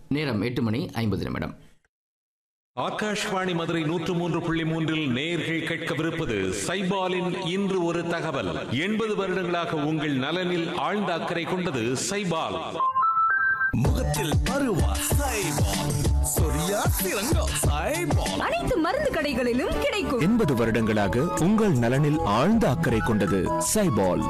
நேரம் எட்டு மணி ஐம்பது நிமிடம் ஆகாஷ்வாணி மதுரை நூற்று மூன்று புள்ளி மூன்றில் நேர்கள் கேட்கவிருப்பது சைபாலின் இன்று ஒரு தகவல் எண்பது வருடங்களாக உங்கள் நலனில் ஆழ்ந்த அக்கறை கொண்டது சைபால் முகத்தில் பருவா சைபால் சொரியா சிறங்கம் சைபால் அனைத்து மருந்து கடைகளிலும் கிடைக்கும் எண்பது வருடங்களாக உங்கள் நலனில் ஆழ்ந்த அக்கறை கொண்டது சைபால்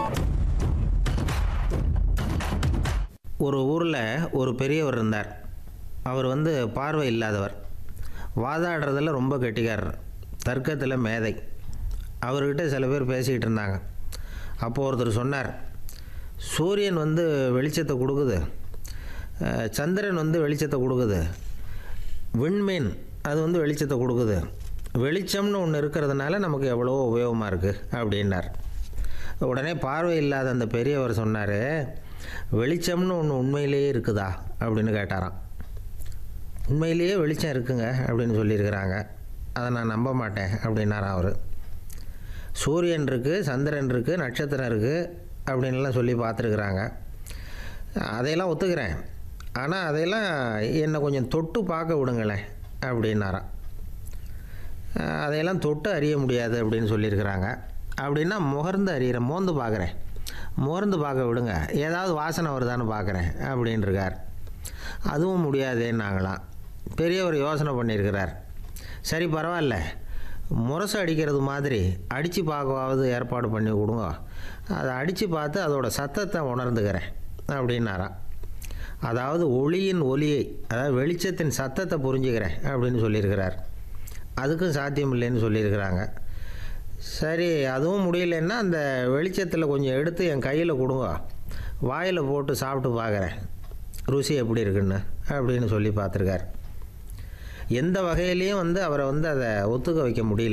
ஒரு ஊரில் ஒரு பெரியவர் இருந்தார் அவர் வந்து பார்வை இல்லாதவர் வாதாடுறதுல ரொம்ப கெட்டிக்காரர் தர்க்கத்தில் மேதை அவர்கிட்ட சில பேர் பேசிக்கிட்டு இருந்தாங்க அப்போ ஒருத்தர் சொன்னார் சூரியன் வந்து வெளிச்சத்தை கொடுக்குது அஹ், சந்திரன் வந்து வெளிச்சத்தை கொடுக்குது விண்மீன் அது வந்து வெளிச்சத்தை கொடுக்குது வெளிச்சம்னு ஒன்று இருக்கிறதுனால நமக்கு எவ்வளவோ உபயோகமாக இருக்குது அப்படின்னார் உடனே பார்வை இல்லாத அந்த பெரியவர் சொன்னார் வெளிச்சம்னு ஒன்று உண்மையிலேயே இருக்குதா அப்படின்னு கேட்டாராம் உண்மையிலேயே வெளிச்சம் இருக்குங்க அப்படின்னு சொல்லியிருக்கிறாங்க அதை நான் நம்ப மாட்டேன் அப்படின்னாராம் அவர் சூரியன் இருக்குது சந்திரன் இருக்குது நட்சத்திரம் இருக்குது அப்படின்லாம் சொல்லி பார்த்துருக்குறாங்க அதையெல்லாம் ஒத்துக்கிறேன் ஆனால் அதையெல்லாம் என்னை கொஞ்சம் தொட்டு பார்க்க விடுங்களேன் அப்படின்னாராம் அஹ் அதையெல்லாம் தொட்டு அறிய முடியாது அப்படின்னு சொல்லியிருக்கிறாங்க அப்படின்னா முகர்ந்து அறியிறேன் மோந்து பார்க்குறேன் முகர்ந்து பார்க்க விடுங்க ஏதாவது வாசனை வருதான்னு பார்க்குறேன் அப்படின்னு இருக்கார் அதுவும் முடியாதேன்னாங்களாம் பெரியவர் யோசனை பண்ணியிருக்கிறார் சரி பரவாயில்ல முரசு அடிக்கிறது மாதிரி அடித்து பார்க்கவாவது ஏற்பாடு பண்ணி கொடுங்க அதை அடித்து பார்த்து அதோட சத்தத்தை உணர்ந்துக்கிறேன் அப்படின்னாராம் அதாவது ஒளியின் ஒலியை அதாவது வெளிச்சத்தின் சத்தத்தை புரிஞ்சுக்கிறேன் அப்படின்னு சொல்லியிருக்கிறார் அதுக்கும் சாத்தியம் இல்லைன்னு சொல்லியிருக்கிறாங்க சரி அதுவும் முடியலன்னா அந்த வெளிச்சத்தில் கொஞ்சம் எடுத்து என் கையில் கொடுங்க வாயில் போட்டு சாப்பிட்டு பார்க்குறேன் ருசி எப்படி இருக்குன்னு அப்படின்னு சொல்லி பார்த்துருக்கார் எந்த வகையிலையும் வந்து அவரை வந்து அதை ஒத்துக்க வைக்க முடியல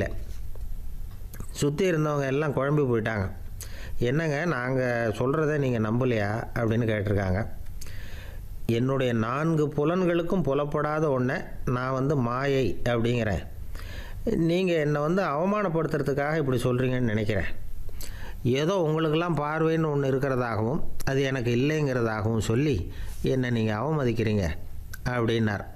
சுற்றி இருந்தவங்க எல்லாம் குழம்பி போயிட்டாங்க என்னங்க நாங்கள் சொல்கிறத நீங்கள் நம்பலையா அப்படின்னு கேட்டிருக்காங்க என்னுடைய நான்கு புலன்களுக்கும் புலப்படாத ஒன்றை நான் வந்து மாயை அப்படிங்கிறேன் நீங்கள் என்னை வந்து அவமானப்படுத்துறதுக்காக இப்படி சொல்கிறீங்கன்னு நினைக்கிறேன் ஏதோ உங்களுக்கெல்லாம் பார்வைன்னு ஒன்று இருக்கிறதாகவும் அது எனக்கு இல்லைங்கிறதாகவும் சொல்லி என்னை நீங்கள் அவமதிக்கிறீங்க அப்படின்னார்